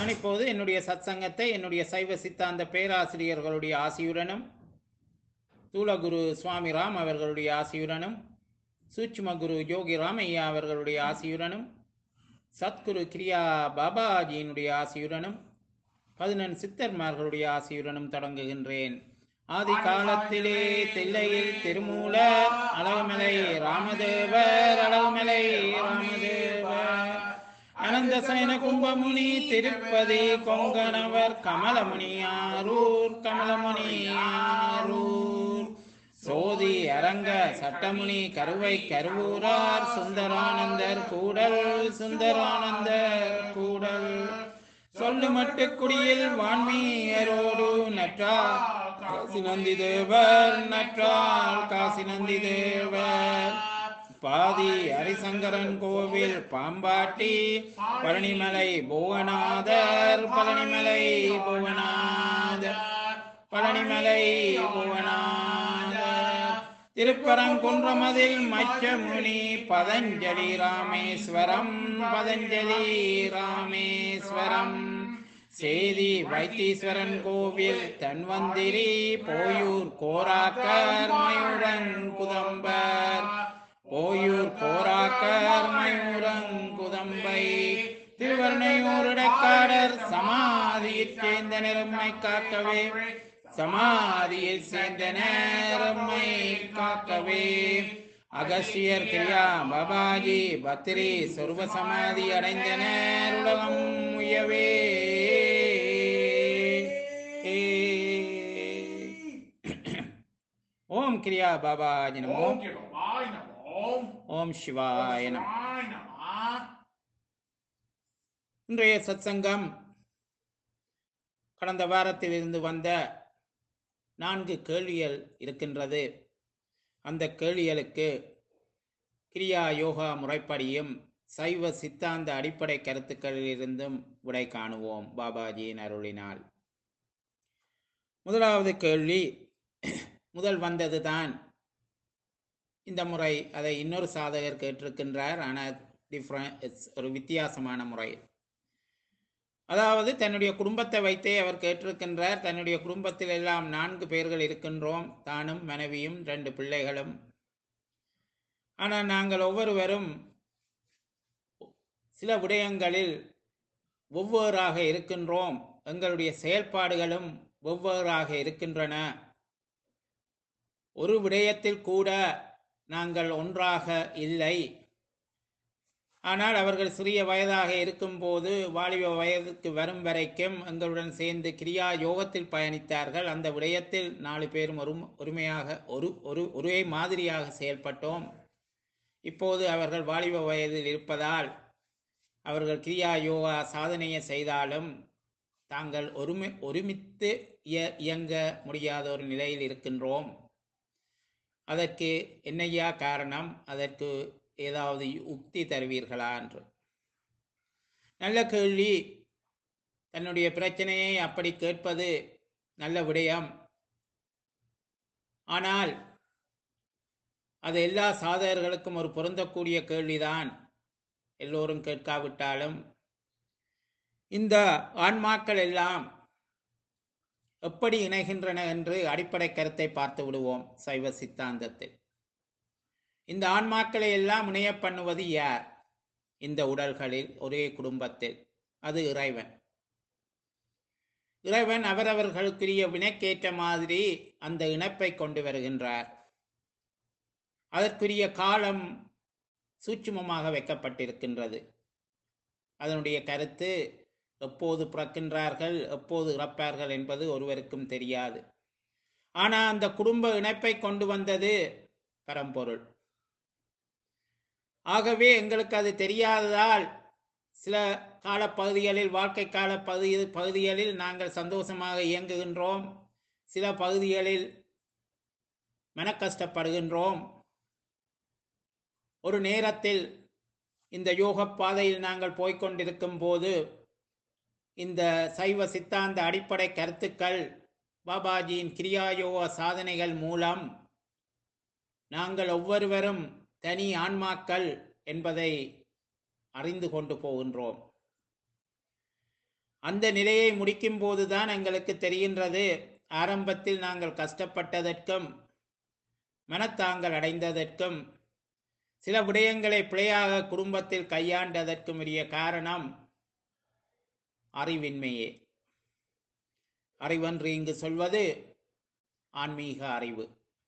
நான் இப்போது என்னுடைய சத்சங்கத்தை என்னுடைய சைவ சித்தாந்த பேராசிரியர்களுடைய ஆசியுடனும் தூலகுரு சுவாமி ராம் அவர்களுடைய ஆசியுடனும் சூட்சும குரு யோகி ராமையா அவர்களுடைய ஆசியுடனும் சத்குரு கிரியா பாபாஜியினுடைய ஆசியுடனும் பதினெண் சித்தர்மார்களுடைய ஆசியுடனும் தொடங்குகின்றேன் ஆதி காலத்திலே தில்லையில் திருமூலர் அழகுமலை ராமதேவர் அழகுமலை ராமதேவர் அனந்த சயன கும்பமுனி திருப்பதி கொங்கணவர் கமலமுனியாரூர் கமலமுனியாரூர் சோதி அரங்க சட்டமுனி கருவை கருவூரார் சுந்தரானந்தர் கூடல் சுந்தரானந்தர் கூடல் சொல்லு மட்டு குடியில் வான்மீயரோடு நற்றார் காசி நந்தி தேவர் நற்றார் காசி நந்தி தேவர் பாதி ஹரிசங்கரன் கோவில் பாம்பாட்டி பழனிமலை புவனாதர் பழனிமலை புவனாதர் பழனிமலை புவனாதர் திருப்பரங்குன்றமதில் மச்சமுனி பதஞ்சலி ராமேஸ்வரம் பதஞ்சலி ராமேஸ்வரம் சேதி வைத்தீஸ்வரன் கோவில் தன்வந்திரி போயூர் கோராக்கர் மயூரன் குதம்பர் ஓயூர் போராக்கர் மயூரன் குதம்பை திருவர்ணையூருடைக்காடர் சமாதியில் சேர்ந்த நிறம்மை காக்கவே சமாதியில் சேர்ந்த நேரம்மை காக்கவே அகஸ்தியர் கிரியா பாபாஜி பத்திரி சொர்வ சமாதி அடைந்தனர் உலகம் உயவே ஓம் கிரியா பாபாஜி நமோ ஓம் கிருபாய் நமோ ஓம் சிவாய நமோ சிவாய நமோ இன்றைய சத்சங்கம் கடந்த வாரத்தில் இருந்து வந்த நான்கு கேள்விகள் இருக்கின்றது அந்த கேள்விகளுக்கு கிரியா யோகா முறைப்படியும் சைவ சித்தாந்த அடிப்படை கருத்துக்களிலிருந்தும் விடை காணுவோம் பாபாஜியின் அருளினால் முதலாவது கேள்வி முதல் வந்ததுதான் இந்த முறை அதை இன்னொரு சாதகர் கேட்டிருக்கின்றார் ஆனால் டிஃப்ரெண்ட் ஒரு வித்தியாசமான முறையில் அதாவது தன்னுடைய குடும்பத்தை வைத்தே அவர் கேட்டிருக்கின்றார் தன்னுடைய குடும்பத்தில் எல்லாம் நான்கு பேர்கள் இருக்கின்றோம் தானும் மனைவியும் ரெண்டு பிள்ளைகளும் ஆனால் நாங்கள் ஒவ்வொருவரும் சில விடயங்களில் ஒவ்வொருவராக இருக்கின்றோம் எங்களுடைய செயல்பாடுகளும் ஒவ்வொருவராக இருக்கின்றன ஒரு விடயத்தில் கூட நாங்கள் ஒன்றாக இல்லை ஆனால் அவர்கள் சிறிய வயதாக இருக்கும்போது வாலிப வயதுக்கு வரும் வரைக்கும் எங்களுடன் சேர்ந்து கிரியா யோகத்தில் பயணித்தார்கள் அந்த விடயத்தில் நாலு பேரும் ஒரு ஒருமையாக ஒரு ஒரு ஒரே மாதிரியாக செயல்பட்டோம் இப்போது அவர்கள் வாலிப வயதில் இருப்பதால் அவர்கள் கிரியா யோகா சாதனையை செய்தாலும் தாங்கள் ஒருமை ஒருமித்து இய- இயங்க முடியாத ஒரு நிலையில் இருக்கின்றோம் அதற்கு என்னையா காரணம் அதற்கு ஏதாவது உக்தி தருவீர்களா என்று நல்ல கேள்வி தன்னுடைய பிரச்சனையை அப்படி கேட்பது நல்ல விடயம் ஆனால் அது எல்லா சாதகர்களுக்கும் ஒரு பொருந்தக்கூடிய கேள்விதான் எல்லோரும் கேட்காவிட்டாலும் இந்த ஆன்மாக்கள் எல்லாம் எப்படி இணைகின்றன என்று அடிப்படை கருத்தை பார்த்து விடுவோம் சைவ சித்தாந்தத்தில் இந்த ஆன்மாக்களை எல்லாம் இணைய பண்ணுவது யார் இந்த உடல்களில் ஒரே குடும்பத்தில் அது இறைவன் இறைவன் அவரவர்களுக்குரிய வினைக்கேற்ற மாதிரி அந்த இணைப்பை கொண்டு வருகின்றார் அதற்குரிய காலம் சூட்சுமமாக வைக்கப்பட்டிருக்கின்றது அதனுடைய கருத்து எப்போது பிறக்கின்றார்கள் எப்போது இறப்பார்கள் என்பது ஒருவருக்கும் தெரியாது ஆனால் அந்த குடும்ப இணைப்பை கொண்டு வந்தது பரம்பொருள் ஆகவே எங்களுக்கு அது தெரியாததால் சில காலப்பகுதிகளில் வாழ்க்கை கால பகுதி பகுதிகளில் நாங்கள் சந்தோஷமாக இயங்குகின்றோம் சில பகுதிகளில் மனக்கஷ்டப்படுகின்றோம் ஒரு நேரத்தில் இந்த யோக பாதையில் நாங்கள் போய்க்கொண்டிருக்கும் போது இந்த சைவ சித்தாந்த அடிப்படை கருத்துக்கள் பாபாஜியின் கிரியாயோக சாதனைகள் மூலம் நாங்கள் ஒவ்வொருவரும் தனி ஆன்மாக்கள் என்பதை அறிந்து கொண்டு போகின்றோம் அந்த நிலையை முடிக்கும் போதுதான் எங்களுக்கு தெரிகின்றது ஆரம்பத்தில் நாங்கள் கஷ்டப்பட்டதற்கும் மனத்தாங்கள் அடைந்ததற்கும் சில விடயங்களை பிழையாக குடும்பத்தில் கையாண்டதற்கும் உரிய காரணம் அறிவின்மையே அறிவன்று இங்கு சொல்வது ஆன்மீக அறிவு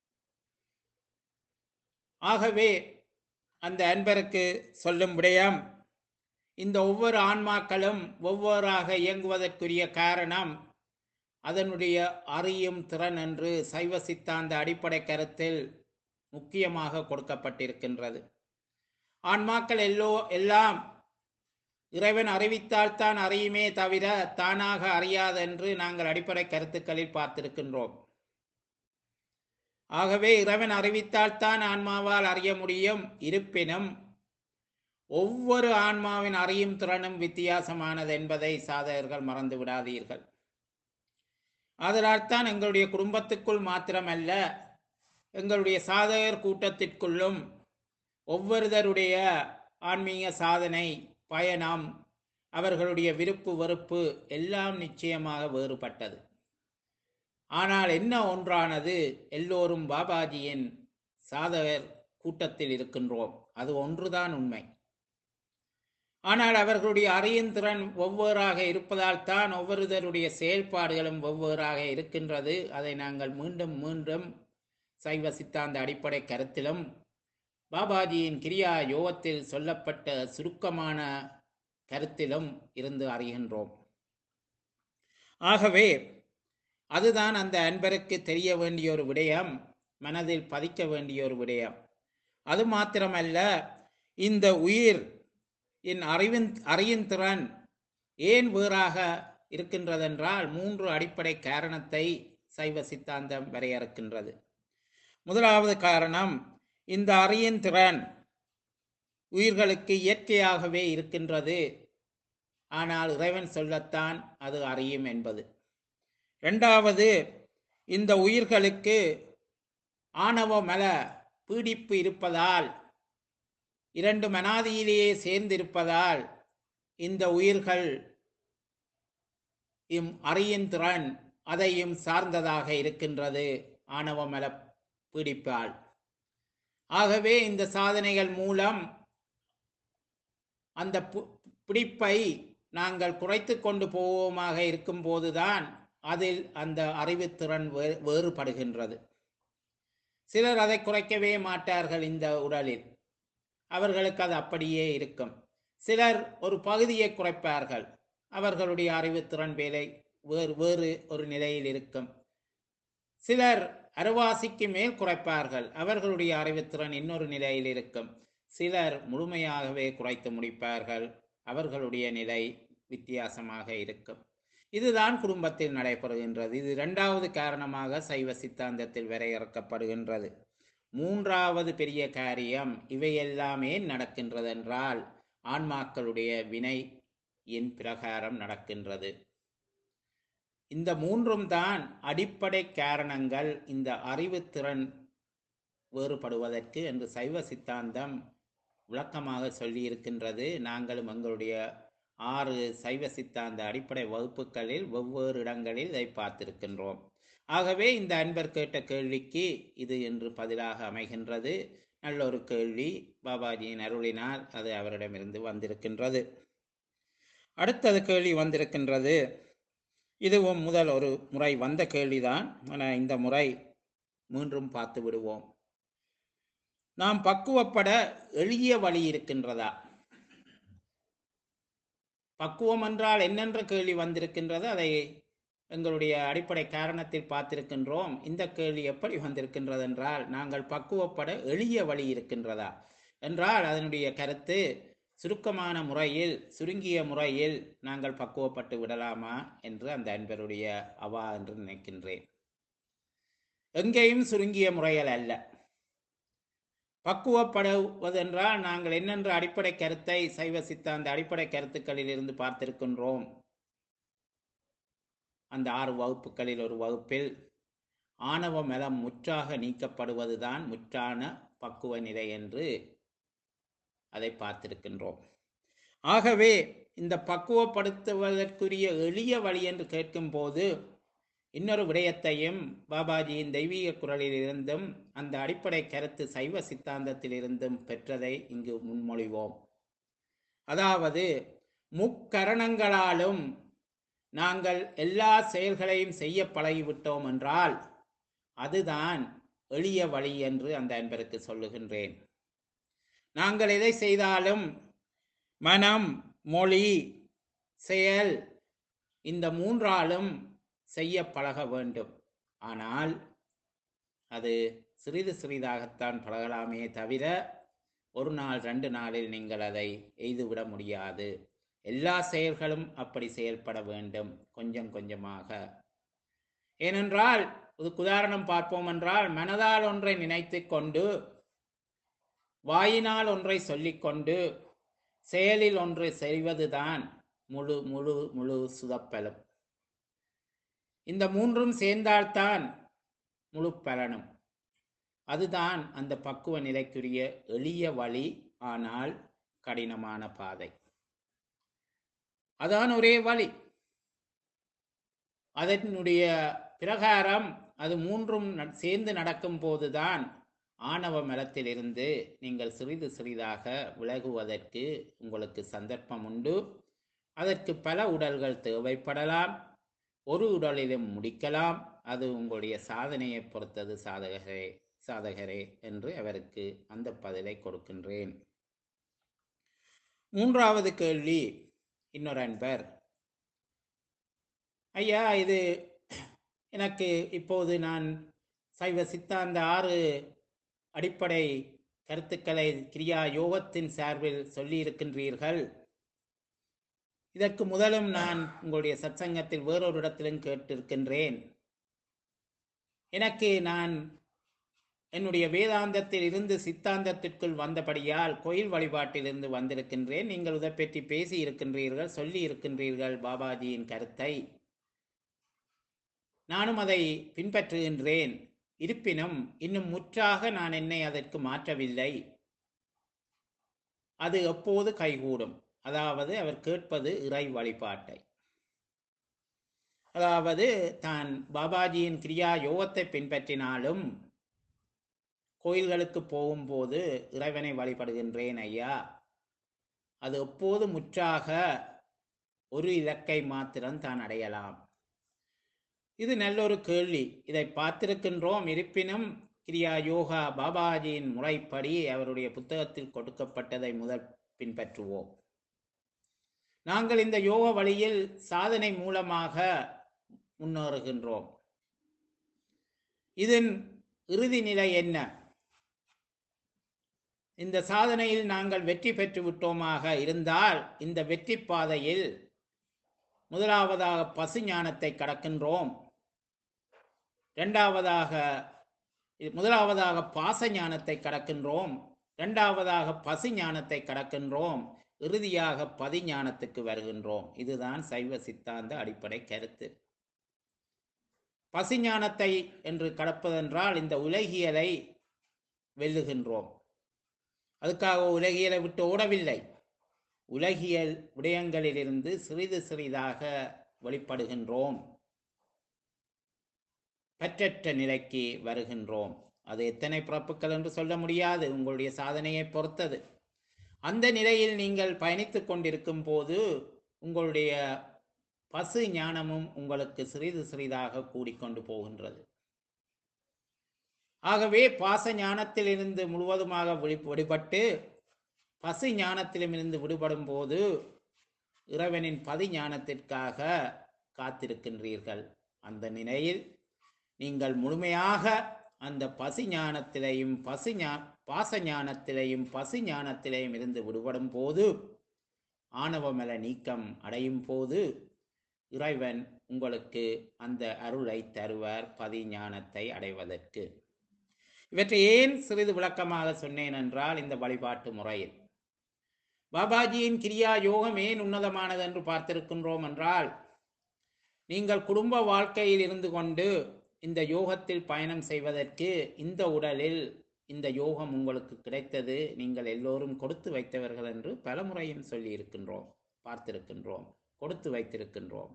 ஆகவே அந்த அன்பருக்கு சொல்லும் விடயம் இந்த ஒவ்வொரு ஆன்மாக்களும் ஒவ்வொருவராக இயங்குவதற்குரிய காரணம் அதனுடைய அறியும் திறன் என்று சைவ சித்தாந்த அடிப்படை கருத்தில் முக்கியமாக கொடுக்கப்பட்டிருக்கின்றது ஆன்மாக்கள் எல்லோ எல்லாம் இறைவன் அறிவித்தால்தான் அறியுமே தவிர தானாக அறியாதென்று நாங்கள் அடிப்படை கருத்துக்களில் பார்த்திருக்கின்றோம் ஆகவே இறைவன் அறிவித்தால்தான் ஆன்மாவால் அறிய முடியும் இருப்பினும் ஒவ்வொரு ஆன்மாவின் அறியும் திறனும் வித்தியாசமானது என்பதை சாதகர்கள் மறந்து விடாதீர்கள் அதனால் தான் எங்களுடைய குடும்பத்துக்குள் மாத்திரமல்ல எங்களுடைய சாதகர் கூட்டத்திற்குள்ளும் ஒவ்வொருதருடைய ஆன்மீக சாதனை பயணம் அவர்களுடைய விருப்பு வெறுப்பு எல்லாம் நிச்சயமாக வேறுபட்டது ஆனால் என்ன ஒன்றானது எல்லோரும் பாபாஜியின் சாதகர் கூட்டத்தில் இருக்கின்றோம் அது ஒன்றுதான் உண்மை ஆனால் அவர்களுடைய அறியும் திறன் ஒவ்வொருவராக இருப்பதால் தான் ஒவ்வொருத்தருடைய செயல்பாடுகளும் ஒவ்வொருவராக இருக்கின்றது அதை நாங்கள் மீண்டும் மீண்டும் சைவ சித்தாந்த அடிப்படை கருத்திலும் பாபாஜியின் கிரியா யோகத்தில் சொல்லப்பட்ட சுருக்கமான கருத்திலும் இருந்து அறிகின்றோம் ஆகவே அதுதான் அந்த அன்பருக்கு தெரிய வேண்டிய ஒரு விடயம் மனதில் பதிக்க வேண்டிய ஒரு விடயம் அது மாத்திரமல்ல இந்த உயிர் என் அறிவின் அறியின் திறன் ஏன் வேறாக இருக்கின்றதென்றால் மூன்று அடிப்படை காரணத்தை சைவ சித்தாந்தம் வரையறுக்கின்றது முதலாவது காரணம் இந்த அறியின் திறன் உயிர்களுக்கு இயற்கையாகவே இருக்கின்றது ஆனால் இறைவன் சொல்லத்தான் அது அறியும் என்பது இரண்டாவது இந்த உயிர்களுக்கு ஆணவ மல பீடிப்பு இருப்பதால் இரண்டு மனாதியிலேயே சேர்ந்திருப்பதால் இந்த உயிர்கள் இம் அறியின் திறன் அதையும் சார்ந்ததாக இருக்கின்றது ஆணவ மல பீடிப்பால் ஆகவே இந்த சாதனைகள் மூலம் அந்த பு- பிடிப்பை நாங்கள் குறைத்து கொண்டு போவோமாக இருக்கும்போதுதான் அதில் அந்த அறிவுத்திறன் வே- வேறுபடுகின்றது சிலர் அதை குறைக்கவே மாட்டார்கள் இந்த உடலில் அவர்களுக்கு அது அப்படியே இருக்கும் சிலர் ஒரு பகுதியை குறைப்பார்கள் அவர்களுடைய அறிவுத்திறன் வேலை வேறு வேறு ஒரு நிலையில் இருக்கும் சிலர் அரைவாசிக்கு மேல் குறைப்பார்கள் அவர்களுடைய அறிவுத்திறன் இன்னொரு நிலையில் இருக்கும் சிலர் முழுமையாகவே குறைத்து முடிப்பார்கள் அவர்களுடைய நிலை வித்தியாசமாக இருக்கும் இதுதான் குடும்பத்தில் நடைபெறுகின்றது இது இரண்டாவது காரணமாக சைவ சித்தாந்தத்தில் வரையறுக்கப்படுகின்றது மூன்றாவது பெரிய காரியம் இவையெல்லாமே நடக்கின்றது என்றால் ஆன்மாக்களுடைய வினையின் பிரகாரம் நடக்கின்றது இந்த மூன்றும் தான் அடிப்படை காரணங்கள் இந்த அறிவுத்திறன் வேறுபடுவதற்கு என்று சைவ சித்தாந்தம் விளக்கமாக சொல்லியிருக்கின்றது நாங்களும் எங்களுடைய ஆறு சைவ சித்தாந்த அடிப்படை வகுப்புகளில் வெவ்வேறு இடங்களில் இதை பார்த்திருக்கின்றோம் ஆகவே இந்த அன்பர் கேட்ட கேள்விக்கு இது என்று பதிலாக அமைகின்றது நல்ல ஒரு கேள்வி பாபாஜியின் அருளினால் அது அவரிடமிருந்து வந்திருக்கின்றது அடுத்தது கேள்வி வந்திருக்கின்றது இதுவும் முதல் ஒரு முறை வந்த கேள்விதான் ஆனால் இந்த முறை மீண்டும் பார்த்து விடுவோம் நாம் பக்குவப்பட எளிய வழி இருக்கின்றதா பக்குவம் என்றால் என்னென்ற கேள்வி வந்திருக்கின்றது அதை எங்களுடைய அடிப்படை காரணத்தில் பார்த்திருக்கின்றோம் இந்த கேள்வி எப்படி வந்திருக்கின்றது என்றால் நாங்கள் பக்குவப்பட எளிய வழி இருக்கின்றதா என்றால் அதனுடைய கருத்து சுருக்கமான முறையில் சுருங்கிய முறையில் நாங்கள் பக்குவப்பட்டு விடலாமா என்று அந்த அன்பருடைய அவா என்று நினைக்கின்றேன் எங்கேயும் சுருங்கிய முறைகள் அல்ல பக்குவப்படுவதென்றால் நாங்கள் என்னென்ற அடிப்படை கருத்தை சைவ சித்தாந்த அடிப்படை கருத்துக்களில் இருந்து பார்த்திருக்கின்றோம் அந்த ஆறு வகுப்புகளில் ஒரு வகுப்பில் ஆணவ மலம் முற்றாக நீக்கப்படுவதுதான் முற்றான பக்குவ நிலை என்று அதை பார்த்திருக்கின்றோம் ஆகவே இந்த பக்குவப்படுத்துவதற்குரிய எளிய வழி என்று கேட்கும்போது இன்னொரு விடயத்தையும் பாபாஜியின் தெய்வீக குரலில் இருந்தும் அந்த அடிப்படை கருத்து சைவ சித்தாந்தத்தில் இருந்தும் பெற்றதை இங்கு முன்மொழிவோம் அதாவது முக்கரணங்களாலும் நாங்கள் எல்லா செயல்களையும் செய்ய பழகிவிட்டோம் என்றால் அதுதான் எளிய வழி என்று அந்த அன்பருக்கு சொல்லுகின்றேன் நாங்கள் எதை செய்தாலும் மனம் மொழி செயல் இந்த மூன்றாலும் செய்ய பழக வேண்டும் ஆனால் அது சிறிது சிறிதாகத்தான் பழகலாமே தவிர ஒரு நாள் ரெண்டு நாளில் நீங்கள் அதை எய்துவிட முடியாது எல்லா செயல்களும் அப்படி செயல்பட வேண்டும் கொஞ்சம் கொஞ்சமாக ஏனென்றால் இதுக்கு உதாரணம் பார்ப்போம் என்றால் மனதால் ஒன்றை நினைத்து கொண்டு வாயினால் ஒன்றை சொல்லிக்கொண்டு செயலில் ஒன்றை செய்வதுதான் முழு முழு முழு சுதப்பலும் இந்த மூன்றும் சேர்ந்தால்தான் முழு பலனும் அதுதான் அந்த பக்குவ நிலைக்குரிய எளிய வழி ஆனால் கடினமான பாதை அதான் ஒரே வழி அதனுடைய பிரகாரம் அது மூன்றும் ந- சேர்ந்து நடக்கும் போதுதான் ஆணவ மலத்திலிருந்து நீங்கள் சிறிது சிறிதாக விலகுவதற்கு உங்களுக்கு சந்தர்ப்பம் உண்டு அதற்கு பல உடல்கள் தேவைப்படலாம் ஒரு உடலிலும் முடிக்கலாம் அது உங்களுடைய சாதனையை பொறுத்தது சாதகரே சாதகரே என்று அவருக்கு அந்த பதிலை கொடுக்கின்றேன் மூன்றாவது கேள்வி இன்னொரு அன்பர் ஐயா இது எனக்கு இப்போது நான் சைவ சித்தாந்த ஆறு அடிப்படை கருத்துக்களை கிரியா யோகத்தின் சார்பில் சொல்லி இருக்கின்றீர்கள் இதற்கு முதலும் நான் உங்களுடைய சத்சங்கத்தில் வேறொரு இடத்திலும் கேட்டிருக்கின்றேன் எனக்கு நான் என்னுடைய வேதாந்தத்தில் இருந்து சித்தாந்தத்திற்குள் வந்தபடியால் கோயில் வழிபாட்டிலிருந்து வந்திருக்கின்றேன் நீங்கள் இதை பற்றி பேசி இருக்கின்றீர்கள் சொல்லி இருக்கின்றீர்கள் பாபாஜியின் கருத்தை நானும் அதை பின்பற்றுகின்றேன் இருப்பினும் இன்னும் முற்றாக நான் என்னை அதற்கு மாற்றவில்லை அது எப்போது கைகூடும் அதாவது அவர் கேட்பது இறை வழிபாட்டை அதாவது தான் பாபாஜியின் கிரியா யோகத்தை பின்பற்றினாலும் கோயில்களுக்கு போகும்போது இறைவனை வழிபடுகின்றேன் ஐயா அது எப்போது முற்றாக ஒரு இலக்கை மாத்திரம் தான் அடையலாம் இது நல்லொரு கேள்வி இதை பார்த்திருக்கின்றோம் இருப்பினும் கிரியா யோகா பாபாஜியின் முறைப்படி அவருடைய புத்தகத்தில் கொடுக்கப்பட்டதை முதல் பின்பற்றுவோம் நாங்கள் இந்த யோக வழியில் சாதனை மூலமாக முன்னேறுகின்றோம் இதன் இறுதி நிலை என்ன இந்த சாதனையில் நாங்கள் வெற்றி பெற்று விட்டோமாக இருந்தால் இந்த வெற்றி பாதையில் முதலாவதாக பசு ஞானத்தை கடக்கின்றோம் இரண்டாவதாக இது முதலாவதாக பாச ஞானத்தை கடக்கின்றோம் இரண்டாவதாக பசு ஞானத்தை கடக்கின்றோம் இறுதியாக பதி ஞானத்துக்கு வருகின்றோம் இதுதான் சைவ சித்தாந்த அடிப்படை கருத்து பசு ஞானத்தை என்று கடப்பதென்றால் இந்த உலகியலை வெல்லுகின்றோம் அதுக்காக உலகியலை விட்டு ஓடவில்லை உலகியல் விடயங்களிலிருந்து சிறிது சிறிதாக வெளிப்படுகின்றோம் பற்றற்ற நிலைக்கு வருகின்றோம் அது எத்தனை பிறப்புகள் என்று சொல்ல முடியாது உங்களுடைய சாதனையை பொறுத்தது அந்த நிலையில் நீங்கள் பயணித்துக் கொண்டிருக்கும் போது உங்களுடைய பசு ஞானமும் உங்களுக்கு சிறிது சிறிதாக கூடிக்கொண்டு போகின்றது ஆகவே பாச ஞானத்திலிருந்து முழுவதுமாக விழி விடுபட்டு பசு ஞானத்திலுமிருந்து விடுபடும் போது இறைவனின் பதி ஞானத்திற்காக காத்திருக்கின்றீர்கள் அந்த நிலையில் நீங்கள் முழுமையாக அந்த பசு ஞானத்திலையும் பசு ஞா பாச ஞானத்திலையும் பசு ஞானத்திலையும் இருந்து விடுபடும் போது ஆணவமல நீக்கம் அடையும் போது இறைவன் உங்களுக்கு அந்த அருளை தருவார் பதி ஞானத்தை அடைவதற்கு இவற்றை ஏன் சிறிது விளக்கமாக சொன்னேன் என்றால் இந்த வழிபாட்டு முறையில் பாபாஜியின் கிரியா யோகம் ஏன் உன்னதமானது என்று பார்த்திருக்கின்றோம் என்றால் நீங்கள் குடும்ப வாழ்க்கையில் இருந்து கொண்டு இந்த யோகத்தில் பயணம் செய்வதற்கு இந்த உடலில் இந்த யோகம் உங்களுக்கு கிடைத்தது நீங்கள் எல்லோரும் கொடுத்து வைத்தவர்கள் என்று பல முறையும் சொல்லி இருக்கின்றோம் பார்த்திருக்கின்றோம் கொடுத்து வைத்திருக்கின்றோம்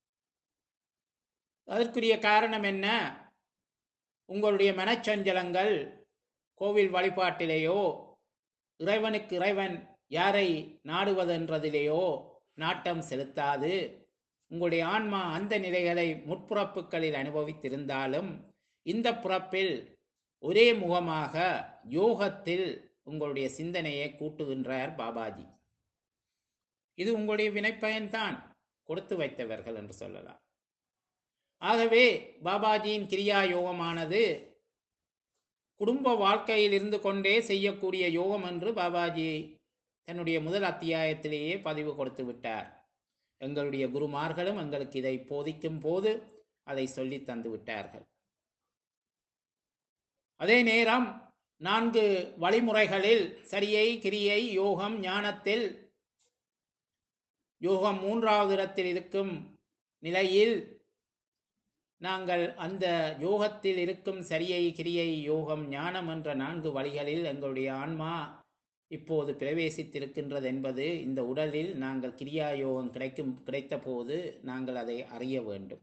அதற்குரிய காரணம் என்ன உங்களுடைய மனச்சஞ்சலங்கள் கோவில் வழிபாட்டிலேயோ இறைவனுக்கு இறைவன் யாரை நாடுவதென்றதிலேயோ நாட்டம் செலுத்தாது உங்களுடைய ஆன்மா அந்த நிலைகளை முற்பிறப்புகளில் அனுபவித்திருந்தாலும் இந்த பிறப்பில் ஒரே முகமாக யோகத்தில் உங்களுடைய சிந்தனையை கூட்டுகின்றார் பாபாஜி இது உங்களுடைய வினைப்பயன்தான் கொடுத்து வைத்தவர்கள் என்று சொல்லலாம் ஆகவே பாபாஜியின் கிரியா யோகமானது குடும்ப வாழ்க்கையில் இருந்து கொண்டே செய்யக்கூடிய யோகம் என்று பாபாஜி தன்னுடைய முதல் அத்தியாயத்திலேயே பதிவு கொடுத்து விட்டார் எங்களுடைய குருமார்களும் எங்களுக்கு இதை போதிக்கும் போது அதை சொல்லி தந்து விட்டார்கள் அதே நேரம் நான்கு வழிமுறைகளில் சரியை கிரியை யோகம் ஞானத்தில் யோகம் மூன்றாவது இடத்தில் இருக்கும் நிலையில் நாங்கள் அந்த யோகத்தில் இருக்கும் சரியை கிரியை யோகம் ஞானம் என்ற நான்கு வழிகளில் எங்களுடைய ஆன்மா இப்போது பிரவேசித்திருக்கின்றது என்பது இந்த உடலில் நாங்கள் கிரியா யோகம் கிடைக்கும் கிடைத்த போது நாங்கள் அதை அறிய வேண்டும்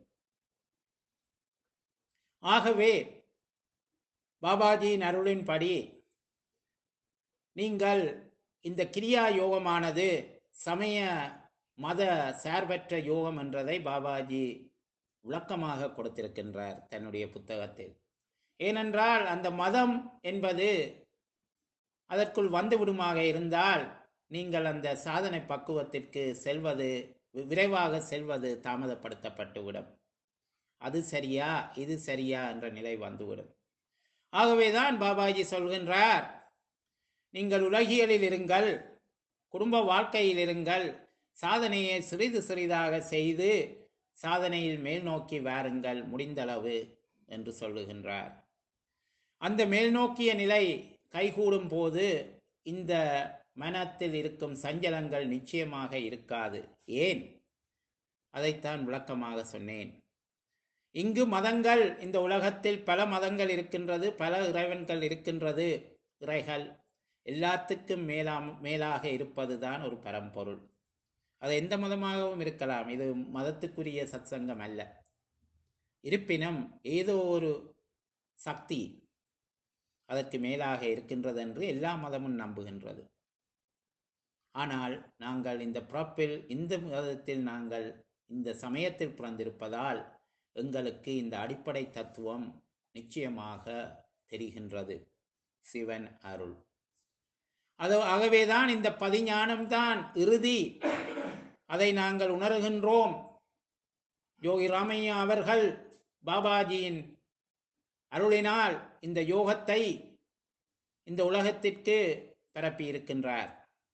ஆகவே பாபாஜியின் அருளின்படி நீங்கள் இந்த கிரியா யோகமானது சமய மத சார்பற்ற யோகம் என்றதை பாபாஜி விளக்கமாக கொடுத்திருக்கின்றார் தன்னுடைய புத்தகத்தில் ஏனென்றால் அந்த மதம் என்பது அதற்குள் வந்து விடுமாக இருந்தால் நீங்கள் அந்த சாதனை பக்குவத்திற்கு செல்வது விரைவாக செல்வது தாமதப்படுத்தப்பட்டுவிடும் அது சரியா இது சரியா என்ற நிலை வந்துவிடும் ஆகவேதான் பாபாஜி சொல்கின்றார் நீங்கள் உலகியலில் இருங்கள் குடும்ப வாழ்க்கையில் இருங்கள் சாதனையை சிறிது சிறிதாக செய்து சாதனையில் மேல் நோக்கி வாருங்கள் முடிந்தளவு என்று சொல்லுகின்றார் அந்த மேல்நோக்கிய நிலை கைகூடும் போது இந்த மனத்தில் இருக்கும் சஞ்சலங்கள் நிச்சயமாக இருக்காது ஏன் அதைத்தான் விளக்கமாக சொன்னேன் இங்கு மதங்கள் இந்த உலகத்தில் பல மதங்கள் இருக்கின்றது பல இறைவன்கள் இருக்கின்றது இறைகள் எல்லாத்துக்கும் மேலாம் மேலாக இருப்பதுதான் ஒரு பரம்பொருள் அது எந்த மதமாகவும் இருக்கலாம் இது மதத்துக்குரிய சத்சங்கம் அல்ல இருப்பினும் ஏதோ ஒரு சக்தி அதற்கு மேலாக இருக்கின்றது என்று எல்லா மதமும் நம்புகின்றது ஆனால் நாங்கள் இந்த பிறப்பில் இந்த மதத்தில் நாங்கள் இந்த சமயத்தில் பிறந்திருப்பதால் எங்களுக்கு இந்த அடிப்படை தத்துவம் நிச்சயமாக தெரிகின்றது சிவன் அருள் அது ஆகவேதான் இந்த பதிஞானம்தான் இறுதி அதை நாங்கள் உணர்கின்றோம் யோகி ராமையா அவர்கள் பாபாஜியின் அருளினால் இந்த யோகத்தை இந்த உலகத்திற்கு பரப்பி இருக்கின்றார்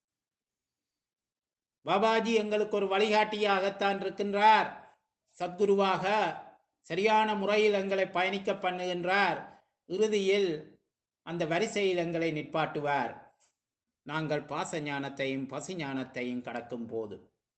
பாபாஜி எங்களுக்கு ஒரு வழிகாட்டியாகத்தான் இருக்கின்றார் சத்குருவாக சரியான முறையில் எங்களை பயணிக்க பண்ணுகின்றார் இறுதியில் அந்த வரிசையில் எங்களை நிற்பாட்டுவார் நாங்கள் பாச ஞானத்தையும் பசி ஞானத்தையும் கடக்கும் போது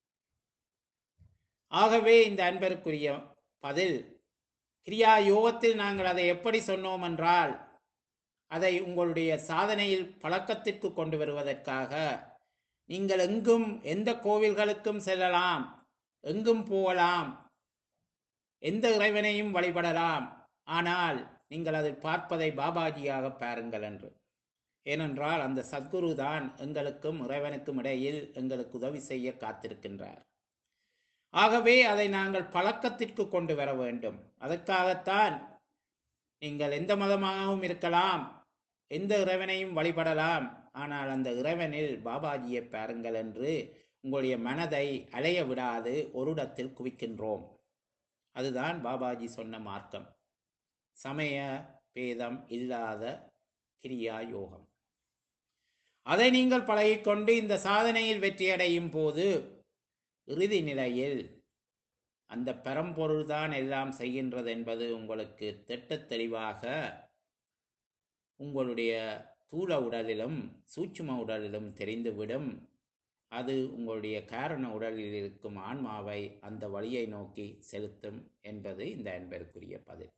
ஆகவே இந்த அன்பருக்குரிய பதில் கிரியா யோகத்தில் நாங்கள் அதை எப்படி சொன்னோம் என்றால் அதை உங்களுடைய சாதனையில் பழக்கத்திற்கு கொண்டு வருவதற்காக நீங்கள் எங்கும் எந்த கோவில்களுக்கும் செல்லலாம் எங்கும் போகலாம் எந்த இறைவனையும் வழிபடலாம் ஆனால் நீங்கள் அதை பார்ப்பதை பாபாஜியாக பாருங்கள் என்று ஏனென்றால் அந்த சத்குரு தான் எங்களுக்கும் இறைவனுக்கும் இடையில் எங்களுக்கு உதவி செய்ய காத்திருக்கின்றார் ஆகவே அதை நாங்கள் பழக்கத்திற்கு கொண்டு வர வேண்டும் அதற்காகத்தான் நீங்கள் எந்த மதமாகவும் இருக்கலாம் எந்த இறைவனையும் வழிபடலாம் ஆனால் அந்த இறைவனில் பாபாஜியை பாருங்கள் என்று உங்களுடைய மனதை அலைய விடாது ஒரு இடத்தில் குவிக்கின்றோம் அதுதான் பாபாஜி சொன்ன மார்க்கம் சமய பேதம் இல்லாத கிரியா யோகம் அதை நீங்கள் பழகிக்கொண்டு இந்த சாதனையில் வெற்றியடையும் போது இறுதி நிலையில் அந்த பரம்பொருள் தான் எல்லாம் செய்கின்றது என்பது உங்களுக்கு திட்டத் தெளிவாக உங்களுடைய தூள உடலிலும் சூட்சும உடலிலும் தெரிந்துவிடும் அது உங்களுடைய காரண உடலில் இருக்கும் ஆன்மாவை அந்த வழியை நோக்கி செலுத்தும் என்பது இந்த அன்பருக்குரிய பதில்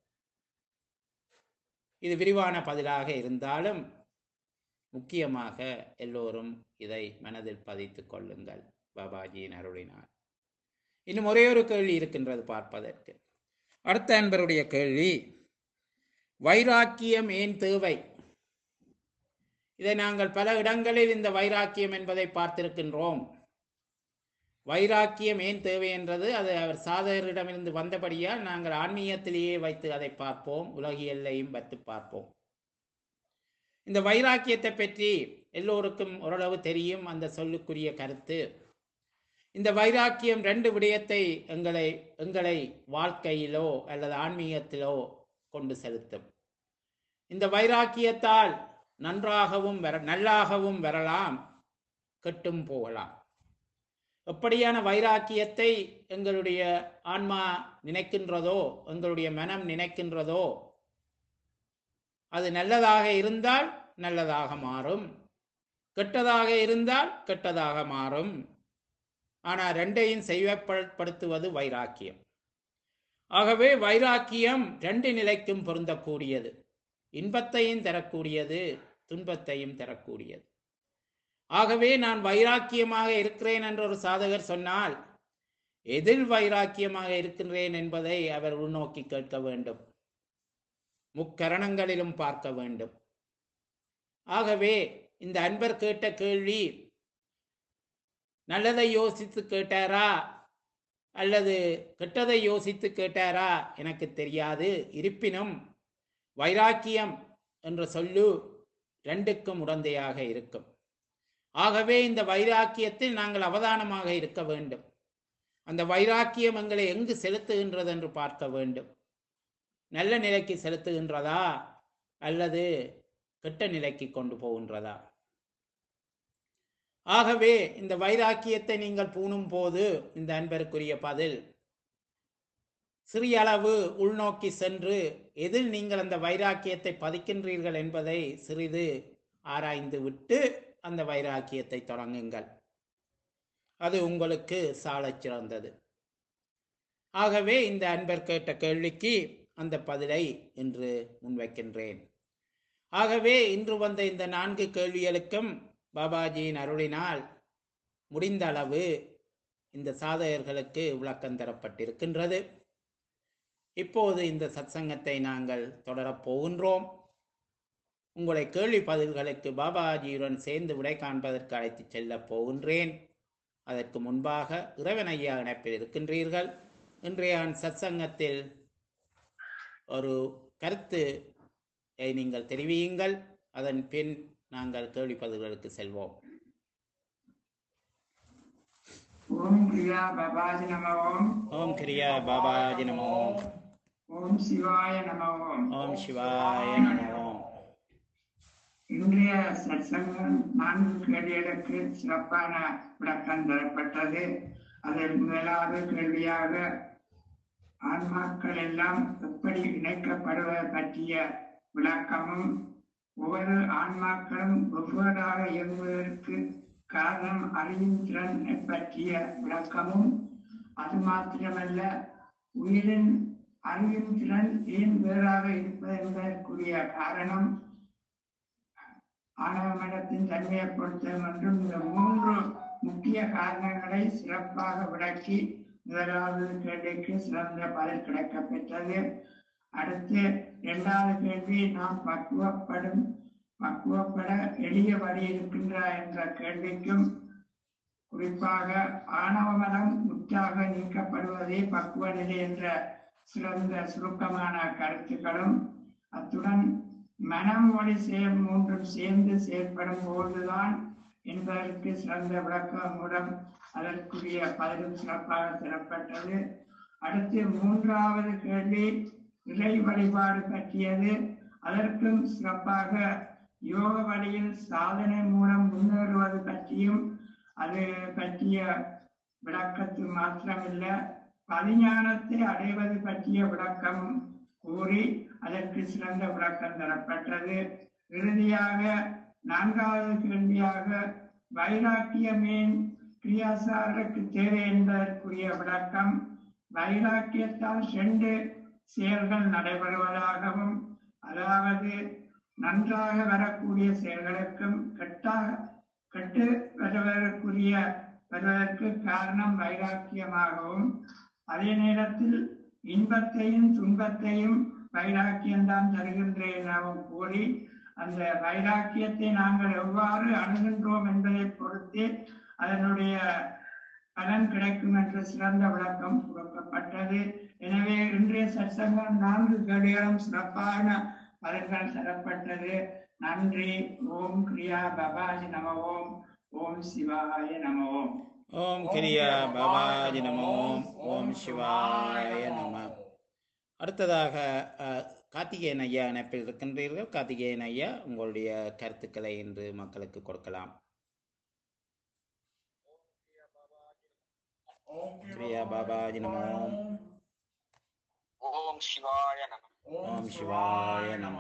இது விரிவான பதிலாக இருந்தாலும் முக்கியமாக எல்லோரும் இதை மனதில் பதித்துக் கொள்ளுங்கள் பாபாஜியின் அருளினார் இன்னும் ஒரே ஒரு கேள்வி இருக்கின்றது பார்ப்பதற்கு அடுத்த அன்பருடைய கேள்வி வைராக்கியம் ஏன் தேவை இதை நாங்கள் பல இடங்களில் இந்த வைராக்கியம் என்பதை பார்த்திருக்கின்றோம் வைராக்கியம் ஏன் தேவை என்றது அது அவர் சாதகரிடமிருந்து வந்தபடியால் நாங்கள் ஆன்மீகத்திலேயே வைத்து அதை பார்ப்போம் உலகியல்லையும் வைத்து பார்ப்போம் இந்த வைராக்கியத்தை பற்றி எல்லோருக்கும் ஓரளவு தெரியும் அந்த சொல்லுக்குரிய கருத்து இந்த வைராக்கியம் ரெண்டு விடயத்தை எங்களை எங்களை வாழ்க்கையிலோ அல்லது ஆன்மீகத்திலோ கொண்டு செலுத்தும் இந்த வைராக்கியத்தால் நன்றாகவும் வர நல்லாகவும் வரலாம் கெட்டும் போகலாம் எப்படியான வைராக்கியத்தை எங்களுடைய ஆன்மா நினைக்கின்றதோ எங்களுடைய மனம் நினைக்கின்றதோ அது நல்லதாக இருந்தால் நல்லதாக மாறும் கெட்டதாக இருந்தால் கெட்டதாக மாறும் ஆனால் ரெண்டையும் செய்வப்படுத்துவது வைராக்கியம் ஆகவே வைராக்கியம் ரெண்டு நிலைக்கும் பொருந்தக்கூடியது இன்பத்தையும் தரக்கூடியது துன்பத்தையும் தரக்கூடியது ஆகவே நான் வைராக்கியமாக இருக்கிறேன் என்று ஒரு சாதகர் சொன்னால் எதில் வைராக்கியமாக இருக்கின்றேன் என்பதை அவர் உள்நோக்கி கேட்க வேண்டும் முக்கரணங்களிலும் பார்க்க வேண்டும் ஆகவே இந்த அன்பர் கேட்ட கேள்வி நல்லதை யோசித்து கேட்டாரா அல்லது கெட்டதை யோசித்து கேட்டாரா எனக்கு தெரியாது இருப்பினும் வைராக்கியம் என்ற சொல்லு ரெண்டுக்கும் உடந்தையாக இருக்கும் ஆகவே இந்த வைராக்கியத்தில் நாங்கள் அவதானமாக இருக்க வேண்டும் அந்த வைராக்கியம் எங்களை எங்கு செலுத்துகின்றது என்று பார்க்க வேண்டும் நல்ல நிலைக்கு செலுத்துகின்றதா அல்லது கெட்ட நிலைக்கு கொண்டு போகின்றதா ஆகவே இந்த வைராக்கியத்தை நீங்கள் பூணும் போது இந்த அன்பருக்குரிய பதில் சிறிய அளவு உள்நோக்கி சென்று எதில் நீங்கள் அந்த வைராக்கியத்தை பதிக்கின்றீர்கள் என்பதை சிறிது ஆராய்ந்து விட்டு அந்த வைராக்கியத்தை தொடங்குங்கள் அது உங்களுக்கு சாலச் சிறந்தது ஆகவே இந்த அன்பர் கேட்ட கேள்விக்கு அந்த பதிலை இன்று முன்வைக்கின்றேன் ஆகவே இன்று வந்த இந்த நான்கு கேள்விகளுக்கும் பாபாஜியின் அருளினால் முடிந்த அளவு இந்த சாதகர்களுக்கு விளக்கம் தரப்பட்டிருக்கின்றது இப்போது இந்த சத்சங்கத்தை நாங்கள் தொடரப் போகின்றோம் உங்களை கேள்வி பதில்களுக்கு பாபாஜியுடன் சேர்ந்து விடை காண்பதற்கு அழைத்துச் செல்லப் போகின்றேன் அதற்கு முன்பாக இறைவன் ஐயா இணைப்பில் இருக்கின்றீர்கள் இன்றைய சத்சங்கத்தில் ஒரு கருத்து நீங்கள் தெரிவியுங்கள் அதன் பின் நாங்கள் கேள்வி பதில்களுக்கு செல்வோம் ஓம் கிரியா பாபாஜி நம ஓம் ஓம் கிரியா பாபாஜி நமோ ஓம் சிவாய நம ஓம் ஓம் சிவாய நமோ இன்றைய சத்சங்கம் நான்கு கேள்விகளுக்கு சிறப்பான விளக்கம் தரப்பட்டது அதில் முதலாவது கேள்வியாக ஆன்மாக்கள் எல்லாம் எப்படி இணைக்கப்படுவது பற்றிய விளக்கமும் ஒவ்வொரு ஆன்மாக்களும் ஒவ்வொருவராக இயங்குவதற்கு காரணம் அறியும் திறனை பற்றிய விளக்கமும் அது மாத்திரமல்ல உயிரின் அறியும் திறன் ஏன் வேறாக இருப்பது என்பதற்குரிய காரணம் ஆணவ மனத்தின் தன்மையை பொறுத்தது என்றும் இந்த மூன்று முக்கிய காரணங்களை சிறப்பாக விளக்கி முதலாவது கேள்விக்கு சிறந்த பதில் கிடைக்கப் பெற்றது அடுத்து இரண்டாவது கேள்வி நாம் பக்குவப்படும் பக்குவப்பட எளிய வழி இருக்கின்ற என்ற கேள்விக்கும் குறிப்பாக ஆணவ மனம் முற்றாக நீக்கப்படுவதே பக்குவ நிலை என்ற சிறந்த சுருக்கமான கருத்துக்களும் அத்துடன் மனம் மொழி செயல் மூன்றும் சேர்ந்து செயற்படும் போதுதான் என்பதற்கு சிறந்த விளக்கம் மூலம் அதற்குரிய பதிலும் சிறப்பாக தரப்பட்டது அடுத்து மூன்றாவது கேள்வி இறை வழிபாடு பற்றியது அதற்கும் சிறப்பாக யோக வழியில் சாதனை மூலம் முன்னேறுவது பற்றியும் அது பற்றிய விளக்கத்து மாத்திரமில்ல பதிஞானத்தை அடைவது பற்றிய விளக்கம் கூறி அதற்கு சிறந்த விளக்கம் தரப்பட்டது இறுதியாக நான்காவது கேள்வியாக வைராக்கியமேன் கிரியாசாரருக்கு தேவை என்பதற்குரிய விளக்கம் வைராக்கியத்தால் ரெண்டு செயல்கள் நடைபெறுவதாகவும் அதாவது நன்றாக வரக்கூடிய செயல்களுக்கும் கெட்டாக கெட்டு வருவதற்குரிய வருவதற்கு காரணம் வைராக்கியமாகவும் அதே நேரத்தில் இன்பத்தையும் துன்பத்தையும் வைராக்கியம்தான் தருகின்றேன் எனவும் கூறி அந்த வைராக்கியத்தை நாங்கள் எவ்வாறு அணுகின்றோம் என்பதை பொறுத்து அதனுடைய பலன் கிடைக்கும் என்ற சிறந்த விளக்கம் கொடுக்கப்பட்டது எனவே இன்றைய சற்சங்கம் நான்கு கடிகளும் சிறப்பான பலன்கள் தரப்பட்டது நன்றி ஓம் கிரியா பபாஜி நம ஓம் ஓம் சிவாய நம ஓம் ஓம் கிரியா பாபாஜி நமோ ஓம் சிவாய நம அடுத்ததாக அஹ், கார்த்திகேயன் ஐயா இணைப்பில் இருக்கின்றீர்கள் கார்த்திகேயன் ஐயா உங்களுடைய கருத்துக்களை இன்று மக்களுக்கு கொடுக்கலாம் ஓம் கிரியா பாபாஜி நமோ ஓம் சிவாய நம ஓம் சிவாய நம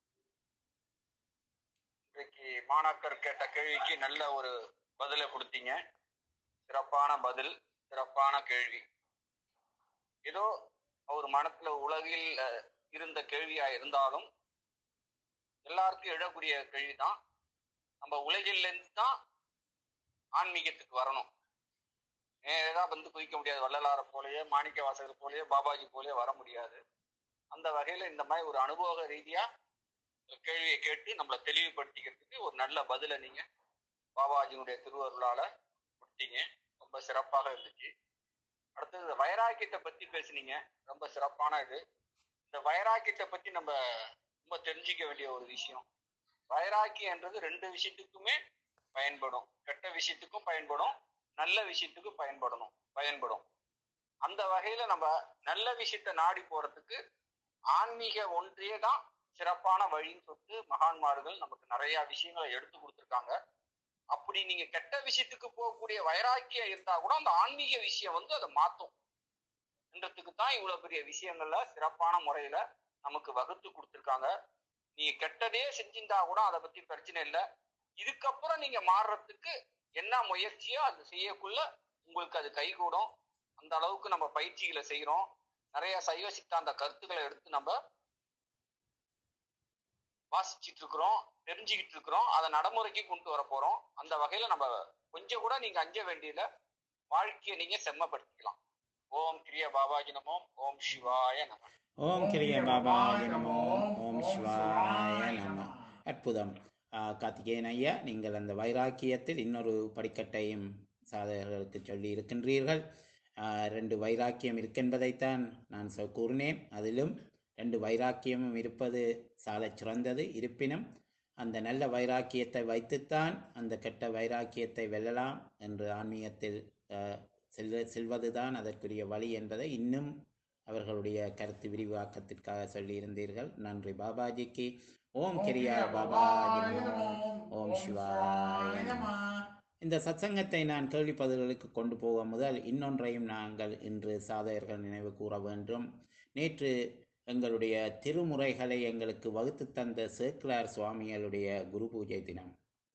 இன்றைக்கு மாணாக்கர் கேட்ட கேள்விக்கு நல்ல ஒரு பதிலை கொடுத்தீங்க சிறப்பான பதில் சிறப்பான கேள்வி ஏதோ அவர் மனத்துல உலகில் அஹ், இருந்த கேள்வியா இருந்தாலும் எல்லாருக்கும் எழக்கூடிய கேள்விதான் நம்ம உலகில் இருந்து தான் ஆன்மீகத்துக்கு வரணும் நேரா வந்து குதிக்க முடியாது வள்ளலாரை போலயே மாணிக்க வாசகர் போலயே பாபாஜி போலயே வர முடியாது அந்த வகையில இந்த மாதிரி ஒரு அனுபவ ரீதியா ஒரு கேள்வியை கேட்டு நம்மளை தெளிவுபடுத்திக்கிறதுக்கு ஒரு நல்ல பதிலை நீங்க பாபாஜியுடைய திருவருளால கொடுத்தீங்க ரொம்ப சிறப்பாக இருந்துச்சு அடுத்தது இந்த வைராக்கியத்தை பத்தி பேசுனீங்க ரொம்ப சிறப்பான இது இந்த வைராக்கியத்தை பத்தி நம்ம ரொம்ப தெரிஞ்சுக்க வேண்டிய ஒரு விஷயம் வைராக்கியன்றது ரெண்டு விஷயத்துக்குமே பயன்படும் கெட்ட விஷயத்துக்கும் பயன்படும் நல்ல விஷயத்துக்கும் பயன்படணும் பயன்படும் அந்த வகையில நம்ம நல்ல விஷயத்த நாடி போறதுக்கு ஆன்மீக ஒன்றியே தான் சிறப்பான வழின்னு சொல்லிட்டு மகான்மார்கள் நமக்கு நிறைய விஷயங்களை எடுத்து கொடுத்துருக்காங்க அப்படி நீங்க கெட்ட விஷயத்துக்கு போகக்கூடிய வைராக்கியம் இருந்தா கூட அந்த ஆன்மீக விஷயம் வந்து அதை மாத்தும் என்றதுக்கு தான் இவ்வளவு பெரிய விஷயங்கள்ல சிறப்பான முறையில நமக்கு வகுத்து கொடுத்துருக்காங்க நீங்க கெட்டதே செஞ்சிருந்தா கூட அதை பத்தி பிரச்சனை இல்லை இதுக்கப்புறம் நீங்க மாறுறதுக்கு என்ன முயற்சியோ அது செய்யக்குள்ள உங்களுக்கு அது கைகூடும் அந்த அளவுக்கு நம்ம பயிற்சிகளை செய்யறோம் நிறைய சைவ சித்தாந்த கருத்துக்களை எடுத்து நம்ம வாசிச்சிட்டு இருக்கிறோம் தெரிஞ்சுக்கிட்டு இருக்கிறோம் அதை நடைமுறைக்கு கொண்டு வர போறோம் அந்த வகையில நம்ம கொஞ்சம் கூட நீங்க அஞ்ச வேண்டியதுல வாழ்க்கையை நீங்க செம்மப்படுத்திக்கலாம் ஓம் கிரிய பாபாஜி நமோம் ஓம் சிவாய நம ஓம் கிரிய பாபாஜி நமோ ஓம் சிவாய நம அற்புதம் ஆஹ், கார்த்திகேயன் ஐயா நீங்கள் அந்த வைராக்கியத்தில் இன்னொரு படிக்கட்டையும் சாதகர்களுக்கு சொல்லி இருக்கின்றீர்கள் ஆஹ், ரெண்டு வைராக்கியம் இருக்கின்றதைத்தான் நான் சொ- கூறினேன் அதிலும் ரெண்டு வைராக்கியமும் இருப்பது சாலச் சிறந்தது இருப்பினும் அந்த நல்ல வைராக்கியத்தை வைத்துத்தான் அந்த கெட்ட வைராக்கியத்தை வெல்லலாம் என்று ஆன்மீகத்தில் ஆஹ், செல்வ செல்வதுதான் அதற்குரிய வழி என்பதை இன்னும் அவர்களுடைய கருத்து விரிவாக்கத்திற்காக சொல்லியிருந்தீர்கள் நன்றி பாபாஜிக்கு ஓம் கிரியா பாபாஜி நமோ ஓம் சிவாய நம இந்த சத்சங்கத்தை நான் கேள்வி பதில்களுக்கு கொண்டு போக முதல் இன்னொன்றையும் நாங்கள் இன்று சாதகர்கள் நினைவு கூற வேண்டும் நேற்று எங்களுடைய திருமுறைகளை எங்களுக்கு வகுத்து தந்த சேக்கிலார் சுவாமிகளுடைய குரு பூஜை தினம்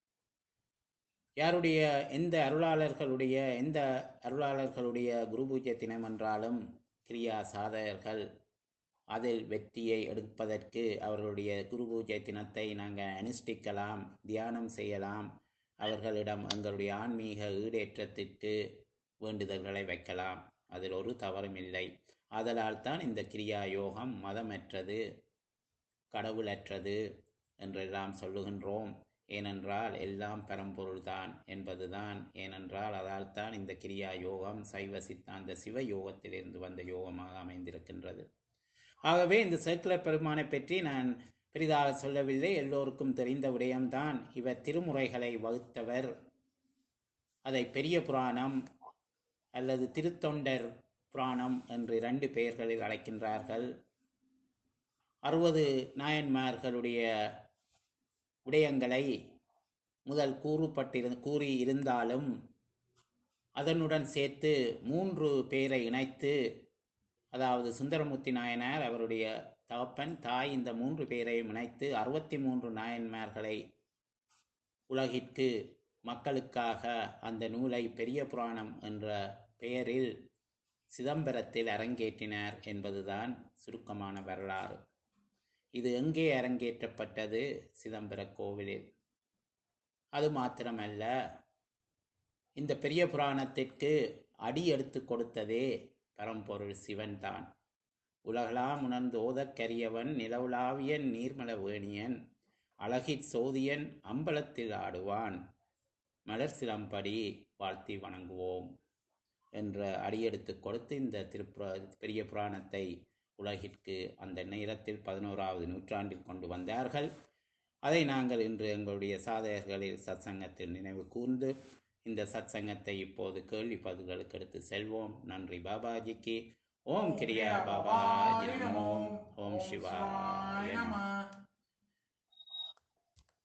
யாருடைய எந்த அருளாளர்களுடைய எந்த அருளாளர்களுடைய குரு பூஜை தினம் என்றாலும் கிரியா சாதகர்கள் அதில் வெற்றியை எடுப்பதற்கு அவர்களுடைய குரு பூஜை தினத்தை நாங்கள் அனுஷ்டிக்கலாம் தியானம் செய்யலாம் அவர்களிடம் எங்களுடைய ஆன்மீக ஈடேற்றத்திற்கு வேண்டுதல்களை வைக்கலாம் அதில் ஒரு தவறும் இல்லை ஆதலால் தான் இந்த கிரியா யோகம் மதமற்றது கடவுளற்றது என்றெல்லாம் சொல்லுகின்றோம் ஏனென்றால் எல்லாம் பரம்பொருள்தான் என்பதுதான் ஏனென்றால் அதால் தான் இந்த கிரியா யோகம் சைவ சித்தாந்த சிவ யோகத்திலிருந்து வந்த யோகமாக அமைந்திருக்கின்றது ஆகவே இந்த சேக்கிலர் பெருமானை பற்றி நான் பெரிதாக சொல்லவில்லை எல்லோருக்கும் தெரிந்த விடயம்தான் இவர் திருமுறைகளை வகுத்தவர் அதை பெரிய புராணம் அல்லது திருத்தொண்டர் புராணம் என்று இரண்டு பெயர்களில் அழைக்கின்றார்கள் அறுபது நாயன்மார்களுடைய விடயங்களை முதல் கூறப்பட்டிரு கூறி இருந்தாலும் அதனுடன் சேர்த்து மூன்று பேரை இணைத்து அதாவது சுந்தரமூர்த்தி நாயனார் அவருடைய தகப்பன் தாய் இந்த மூன்று பேரையும் இணைத்து அறுபத்தி மூன்று நாயன்மார்களை உலகிற்கு மக்களுக்காக அந்த நூலை பெரிய புராணம் என்ற பெயரில் சிதம்பரத்தில் அரங்கேற்றினார் என்பதுதான் சுருக்கமான வரலாறு இது எங்கே அரங்கேற்றப்பட்டது சிதம்பர கோவிலில் அது மாத்திரமல்ல இந்த பெரிய புராணத்திற்கு அடி எடுத்து கொடுத்ததே பரம்பொருள் சிவன்தான் உலகளாம் உணர்ந்து ஓதக்கரியவன் நிலவுலாவிய நீர்மல வேணியன் அழகிற் சோதியன் அம்பலத்தில் ஆடுவான் மலர் சிலம்படி வாழ்த்தி வணங்குவோம் என்ற அடியெடுத்து கொடுத்து இந்த திருப்புர பெரிய புராணத்தை உலகிற்கு அந்த நேரத்தில் பதினோராவது நூற்றாண்டில் கொண்டு வந்தார்கள் அதை நாங்கள் இன்று எங்களுடைய சாதகர்களில் சத்சங்கத்தில் நினைவு கூர்ந்து இந்த சத்சங்கத்தை இப்போது கேள்வி பதில்களுக்கு எடுத்து செல்வோம் நன்றி பாபாஜிக்கு ஓம் கிரியா பாபாஜி நமோ ஓம் சிவாய நமோ